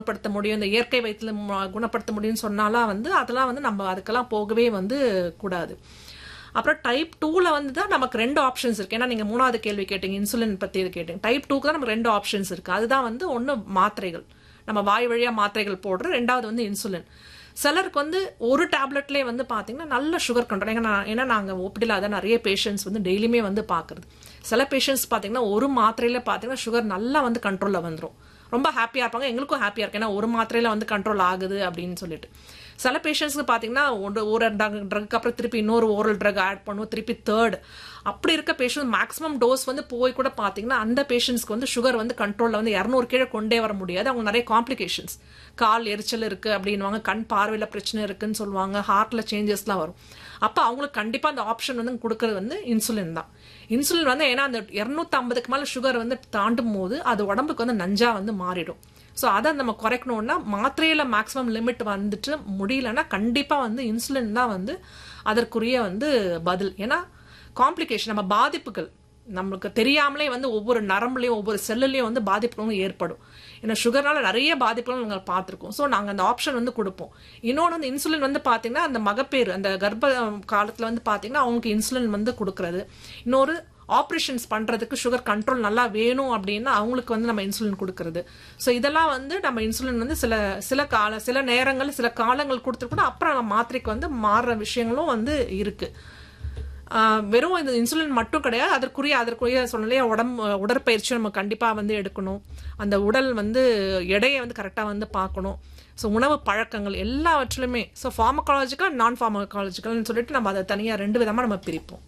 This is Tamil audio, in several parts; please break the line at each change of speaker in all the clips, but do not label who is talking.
குணப்படுத்த முடியும் இந்த இயற்கை வைத்தியம் குணப்படுத்த முடியும்னு சொன்னாலாம் வந்து அதெல்லாம் வந்து நம்ம அதுக்கெல்லாம் போகவே வந்து கூடாது அப்புறம் டைப் டூவில் வந்து தான் நமக்கு ரெண்டு ஆப்ஷன்ஸ் இருக்கு ஏன்னா நீங்கள் மூணாவது கேள்வி கேட்டீங்க இன்சுலின் பற்றி இது கேட்டீங்க டைப் டூக்கு தான் நமக்கு ரெண்டு ஆப்ஷன்ஸ் இருக்கு அதுதான் வந்து ஒன்று மாத்திரைகள் நம்ம வாய் வழியாக மாத்திரைகள் போடுற ரெண்டாவது வந்து இன்சுலின் சிலருக்கு வந்து ஒரு டேப்லெட்லேயே வந்து பார்த்தீங்கன்னா நல்ல சுகர் கண்ட்ரோல் ஏன்னா நான் ஏன்னா நாங்கள் ஓபிடியில் அதான் நிறைய பேஷண்ட்ஸ் வந்து டெய்லியுமே வந்து பார்க்குறது சில பேஷண்ட்ஸ் பார்த்தீங்கன்னா ஒரு மாத்திரையில் பார்த்தீங்கன்னா சுகர் நல்லா வந்து கண்ட்ரோலில் வந்துடும் ரொம்ப ஹாப்பியாக இருப்பாங்க எங்களுக்கும் ஹாப்பியாக இருக்கு ஏன்னா ஒரு மாத்திரையில் வந்து கண்ட்ரோல் ஆகுது அப்படின்னு சொல்லிட்டு சில பேஷண்ட்ஸ்க்கு பார்த்தீங்கன்னா ஒரு ஒரு ட்ரக் அப்புறம் திருப்பி இன்னொரு ஓரல் ட்ரக் ஆட் பண்ணுவோம் திருப்பி தேர்ட் அப்படி இருக்க பேஷண்ட் மேக்ஸிமம் டோஸ் வந்து போய் கூட பார்த்தீங்கன்னா அந்த பேஷண்ட்ஸ்க்கு வந்து சுகர் வந்து கண்ட்ரோலில் வந்து இரநூறு கீழே கொண்டே வர முடியாது அவங்க நிறைய காம்ப்ளிகேஷன்ஸ் கால் எரிச்சல் இருக்குது அப்படின்வாங்க கண் பார்வையில் பிரச்சனை இருக்குன்னு சொல்லுவாங்க ஹார்ட்டில் சேஞ்சஸ்லாம் வரும் அப்போ அவங்களுக்கு கண்டிப்பாக அந்த ஆப்ஷன் வந்து கொடுக்கறது வந்து இன்சுலின் தான் இன்சுலின் வந்து ஏன்னா அந்த இரநூத்தி ஐம்பதுக்கு மேலே சுகர் வந்து தாண்டும் போது அது உடம்புக்கு வந்து நஞ்சா வந்து மாறிடும் ஸோ அதை நம்ம குறைக்கணும்னா மாத்திரையில் மேக்ஸிமம் லிமிட் வந்துட்டு முடியலன்னா கண்டிப்பாக வந்து இன்சுலின் தான் வந்து அதற்குரிய வந்து பதில் ஏன்னா காம்ப்ளிகேஷன் நம்ம பாதிப்புகள் நம்மளுக்கு தெரியாமலே வந்து ஒவ்வொரு நரம்புலையும் ஒவ்வொரு செல்லுலையும் வந்து பாதிப்புகளும் ஏற்படும் ஏன்னா சுகர்னால நிறைய பாதிப்புகள் நாங்கள் பார்த்துருக்கோம் ஸோ நாங்கள் அந்த ஆப்ஷன் வந்து கொடுப்போம் இன்னொன்று வந்து இன்சுலின் வந்து பார்த்தீங்கன்னா அந்த மகப்பேறு அந்த கர்ப்ப காலத்தில் வந்து பார்த்தீங்கன்னா அவங்களுக்கு இன்சுலின் வந்து கொடுக்கறது இன்னொரு ஆப்ரேஷன்ஸ் பண்ணுறதுக்கு சுகர் கண்ட்ரோல் நல்லா வேணும் அப்படின்னா அவங்களுக்கு வந்து நம்ம இன்சுலின் கொடுக்கறது ஸோ இதெல்லாம் வந்து நம்ம இன்சுலின் வந்து சில சில கால சில நேரங்கள் சில காலங்கள் கொடுத்துட்டு கூட அப்புறம் நம்ம மாத்திரைக்கு வந்து மாறுற விஷயங்களும் வந்து இருக்குது வெறும் இந்த இன்சுலின் மட்டும் கிடையாது அதற்குரிய அதற்குரிய சொன்னாலே உடம்பு உடற்பயிற்சி நம்ம கண்டிப்பாக வந்து எடுக்கணும் அந்த உடல் வந்து எடையை வந்து கரெக்டாக வந்து பார்க்கணும் ஸோ உணவு பழக்கங்கள் எல்லாவற்றிலுமே ஸோ ஃபார்மகாலஜிக்கல் நான் ஃபார்மகாலஜிக்கல்னு சொல்லிட்டு நம்ம அதை தனியாக ரெண்டு விதமாக நம்ம பிரிப்போம்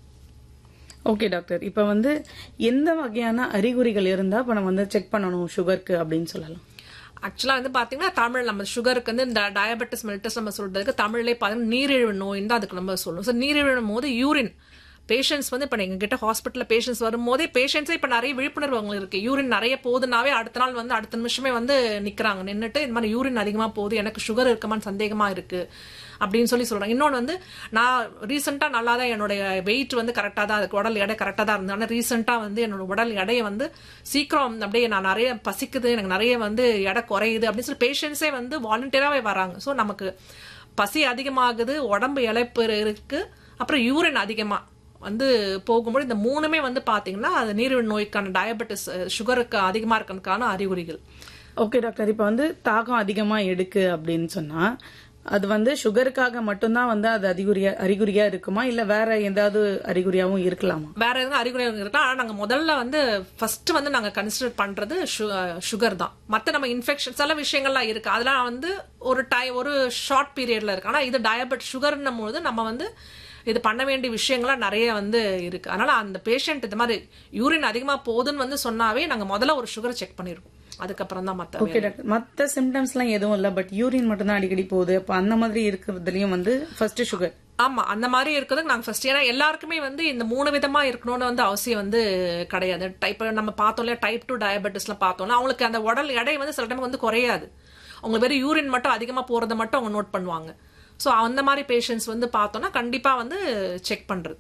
ஓகே டாக்டர் இப்போ வந்து எந்த வகையான அறிகுறிகள் இருந்தா இப்போ நம்ம வந்து செக் பண்ணணும் சுகருக்கு அப்படின்னு சொல்லலாம்
ஆக்சுவலாக வந்து பார்த்தீங்கன்னா தமிழ் நம்ம சுகருக்கு வந்து இந்த டயபெட்டிஸ் மெல்டஸ் நம்ம சொல்றதுக்கு தமிழ்லேயே பார்த்தீங்கன்னா நீரிழிவு நோயின்னு தான் அதுக்கு நம்ம சொல்லணும் ஸோ நீரிழிவு போது யூரின் பேஷண்ட்ஸ் வந்து இப்போ எங்ககிட்ட ஹாஸ்பிட்டலில் பேஷண்ட்ஸ் வரும்போதே பேஷண்ட்ஸே இப்போ நிறைய விழிப்புணர்வு அவங்களுக்கு இருக்கு யூரின் நிறைய போகுதுனாவே அடுத்த நாள் வந்து அடுத்த நிமிஷமே வந்து நிற்கிறாங்க நின்றுட்டு இந்த மாதிரி யூரின் அதிகமாக போகுது எனக்கு சுகர் இருக்குமான்னு சந்தேகமாக இருக்கு அப்படின்னு சொல்லி சொல்றாங்க இன்னொன்று வந்து நான் ரீசெண்டாக நல்லா தான் என்னுடைய வெயிட் வந்து கரெக்டாக தான் அதுக்கு உடல் எடை கரெக்டாக தான் இருந்தது ஆனால் ரீசெண்டாக வந்து என்னோட உடல் எடையை வந்து சீக்கிரம் அப்படியே நான் நிறைய பசிக்குது எனக்கு நிறைய வந்து எடை குறையுது அப்படின்னு சொல்லி பேஷண்ட்ஸே வந்து வாலண்டியராகவே வராங்க ஸோ நமக்கு பசி அதிகமாகுது உடம்பு இழைப்பு இருக்கு அப்புறம் யூரின் அதிகமாக வந்து போகும்போது இந்த மூணுமே வந்து பார்த்தீங்கன்னா அது நீரிழிவு நோய்க்கான டயபெட்டிஸ் சுகருக்கு அதிகமாக இருக்கிறதுக்கான அறிகுறிகள்
ஓகே டாக்டர் இப்போ வந்து தாகம் அதிகமா எடுக்கு அப்படின்னு சொன்னா அது வந்து சுகருக்காக மட்டும்தான் வந்து அது அறிகுறியா அறிகுறியா இருக்குமா இல்ல வேற ஏதாவது அறிகுறியாவும் இருக்கலாமா
வேற எதுவும் அறிகுறி இருக்கலாம் ஆனால் நாங்கள் முதல்ல வந்து ஃபர்ஸ்ட் வந்து நாங்கள் கன்சிடர் பண்றது சுகர் தான் மற்ற நம்ம இன்ஃபெக்ஷன் சில விஷயங்கள்லாம் இருக்கு அதெல்லாம் வந்து ஒரு டை ஒரு ஷார்ட் பீரியட்ல இருக்கு ஆனால் இது டயபெட் சுகர்னும் போது நம்ம வந்து இது பண்ண வேண்டிய விஷயங்கள்லாம் நிறைய வந்து இருக்கு அதனால அந்த பேஷண்ட் இந்த மாதிரி யூரின் அதிகமா போகுதுன்னு வந்து சொன்னாவே நாங்க முதல்ல ஒரு சுகரை செக் பண்ணிருக்கோம் அதுக்கப்புறம் தான் மத்த
ஓகே டாக்டர் மத்த சிம்டம்ஸ் எல்லாம் எதுவும் இல்ல பட் யூரின் மட்டும் தான் அடிக்கடி போகுது அப்ப அந்த மாதிரி இருக்கிறதுலயும் வந்து ஃபர்ஸ்ட் சுகர்
ஆமா அந்த மாதிரி இருக்கிறதுக்கு நாங்க ஃபர்ஸ்ட் ஏன்னா எல்லாருக்குமே வந்து இந்த மூணு விதமா இருக்கணும்னு வந்து அவசியம் வந்து கிடையாது டைப் நம்ம பார்த்தோம் இல்லையா டைப் டூ டயபெட்டிஸ்ல பார்த்தோம்னா அவங்களுக்கு அந்த உடல் எடை வந்து சில டைம் வந்து குறையாது அவங்க வெறும் யூரின் மட்டும் அதிகமா போறதை மட்டும் அவங்க நோட் பண்ணுவாங்க ஸோ அந்த மாதிரி பேஷண்ட்ஸ் வந்து பார்த்தோம்னா கண்டிப்பா வந்து செக் பண்றது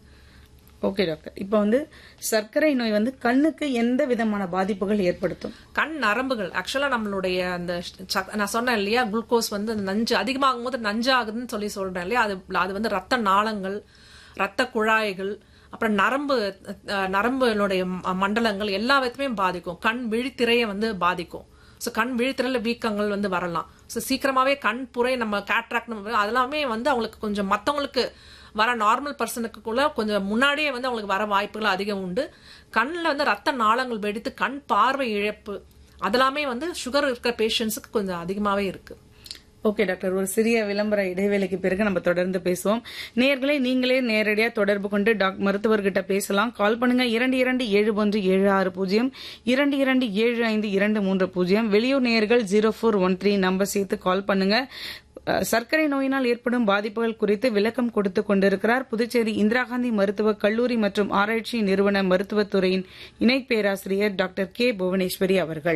ஓகே டாக்டர் இப்போ வந்து சர்க்கரை நோய் வந்து கண்ணுக்கு எந்த விதமான பாதிப்புகள் ஏற்படுத்தும்
கண் நரம்புகள் ஆக்சுவலா நம்மளுடைய அந்த நான் சொன்னேன் இல்லையா குளுக்கோஸ் வந்து அந்த நஞ்சு அதிகமாகும் போது நஞ்சு ஆகுதுன்னு சொல்லி சொல்றேன் இல்லையா அது அது வந்து ரத்த நாளங்கள் ரத்த குழாய்கள் அப்புறம் நரம்பு நரம்புகளுடைய மண்டலங்கள் எல்லா விதத்துமே பாதிக்கும் கண் விழித்திரையை வந்து பாதிக்கும் ஸோ கண் விழித்திரையில வீக்கங்கள் வந்து வரலாம் ஸோ சீக்கிரமாவே கண் புரை நம்ம கேட்ராக்ட் அதெல்லாமே வந்து அவங்களுக்கு கொஞ்சம் மற்றவங்களுக்கு வர நார்மல் பர்சனுக்குள்ள கொஞ்சம் முன்னாடியே வந்து அவங்களுக்கு வர வாய்ப்புகள் அதிகம் உண்டு கண்ணில் வந்து ரத்த நாளங்கள் வெடித்து கண் பார்வை இழப்பு அதெல்லாமே வந்து சுகர் இருக்கிற பேஷண்ட்ஸுக்கு கொஞ்சம் அதிகமாகவே இருக்கு
ஓகே டாக்டர் ஒரு சிறிய விளம்பர இடைவேளைக்கு பிறகு நம்ம தொடர்ந்து பேசுவோம் நேர்களை நீங்களே நேரடியா தொடர்பு கொண்டு டாக்டர் மருத்துவர்கிட்ட பேசலாம் கால் பண்ணுங்க இரண்டு இரண்டு ஏழு ஒன்று ஏழு ஆறு பூஜ்ஜியம் இரண்டு இரண்டு ஏழு ஐந்து இரண்டு மூன்று பூஜ்ஜியம் வெளியூர் நேயர்கள் zero four one three number சேர்த்து கால் பண்ணுங்க சர்க்கரை நோயினால் ஏற்படும் பாதிப்புகள் குறித்து விளக்கம் கொடுத்துக் கொண்டிருக்கிறார் புதுச்சேரி இந்திரா காந்தி மருத்துவக் கல்லூரி மற்றும் ஆராய்ச்சி நிறுவன மருத்துவத்துறையின் இணை பேராசிரியர் டாக்டர் கே புவனேஸ்வரி அவர்கள்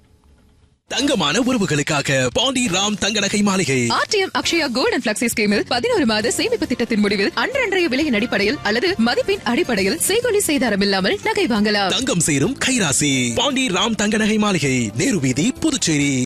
தங்கமான உறவுகளுக்காக பாண்டி ராம் தங்க நகை மாளிகை
RTM Akshaya gold and flexi ஸ்கீமில் பதினோரு மாத சேமிப்பு திட்டத்தின் முடிவில் அன்றன்றைய விலையின் அடிப்படையில் அல்லது மதிப்பின் அடிப்படையில் செய்கொலி செய்தாரம் இல்லாமல் நகை வாங்கலாம்
தங்கம் சேரும் கைராசி பாண்டி ராம் தங்க நகை மாளிகை நேரு வீதி புதுச்சேரி